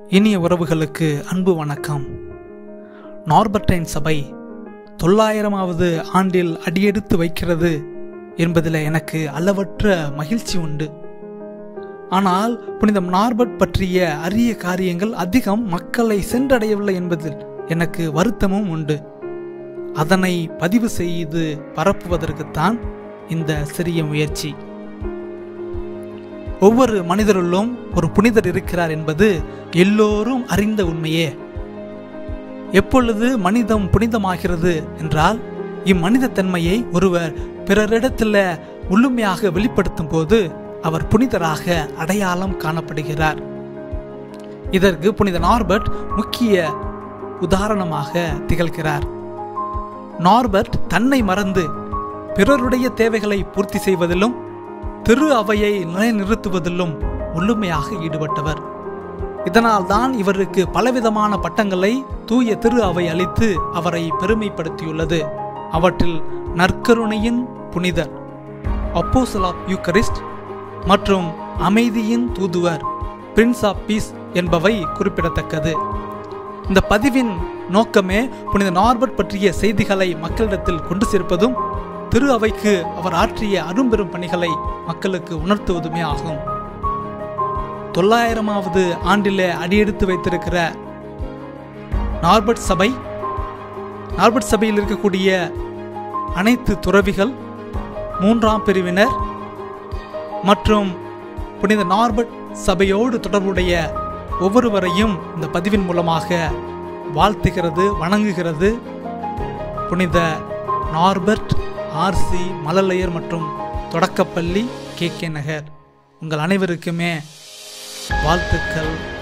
இனிய உறவுகளுக்கு அன்பு வணக்கம் நார்பர்டைன் சபை தொள்ளாயிரமாவது ஆண்டில் அடியெடுத்து வைக்கிறது என்பதில் எனக்கு அளவற்ற மகிழ்ச்சி உண்டு ஆனால் புனித நார்பர்ட் பற்றிய அரிய காரியங்கள் அதிகம் மக்களை சென்றடையவில்லை என்பதில் எனக்கு வருத்தமும் உண்டு அதனை பதிவு செய்து பரப்புவதற்குத்தான் இந்த சிறிய முயற்சி ஒவ்வொரு மனிதருள்ளும் ஒரு புனிதர் இருக்கிறார் என்பது எல்லோரும் அறிந்த உண்மையே எப்பொழுது மனிதம் புனிதமாகிறது என்றால் இம்மனித தன்மையை ஒருவர் பிறரிடத்தில் முழுமையாக வெளிப்படுத்தும் போது அவர் புனிதராக அடையாளம் காணப்படுகிறார் இதற்கு புனித நார்பர்ட் முக்கிய உதாரணமாக திகழ்கிறார் நார்பர்ட் தன்னை மறந்து பிறருடைய தேவைகளை பூர்த்தி செய்வதிலும் திரு அவையை நிலைநிறுத்துவதிலும் முழுமையாக ஈடுபட்டவர் இதனால்தான் இவருக்கு பலவிதமான பட்டங்களை தூய திரு அவை அளித்து அவரை பெருமைப்படுத்தியுள்ளது அவற்றில் நற்கருணையின் புனிதர் அப்போசல் ஆஃப் யூக்கரிஸ்ட் மற்றும் அமைதியின் தூதுவர் பிரின்ஸ் ஆஃப் பீஸ் என்பவை குறிப்பிடத்தக்கது இந்த பதிவின் நோக்கமே புனித நார்பர்ட் பற்றிய செய்திகளை மக்களிடத்தில் கொண்டு சேர்ப்பதும் திரு அவைக்கு அவர் ஆற்றிய அரும்பெரும் பணிகளை மக்களுக்கு உணர்த்துவதுமே ஆகும் தொள்ளாயிரமாவது ஆண்டிலே அடியெடுத்து வைத்திருக்கிற நார்பர்ட் சபை நார்பர்ட் சபையில் இருக்கக்கூடிய அனைத்து துறவிகள் மூன்றாம் பிரிவினர் மற்றும் புனித நார்பர்ட் சபையோடு தொடர்புடைய ஒவ்வொருவரையும் இந்த பதிவின் மூலமாக வாழ்த்துகிறது வணங்குகிறது புனித நார்பர்ட் ஆர்சி மலலையர் மற்றும் தொடக்கப்பள்ளி கே கே நகர் உங்கள் அனைவருக்குமே வாழ்த்துக்கள்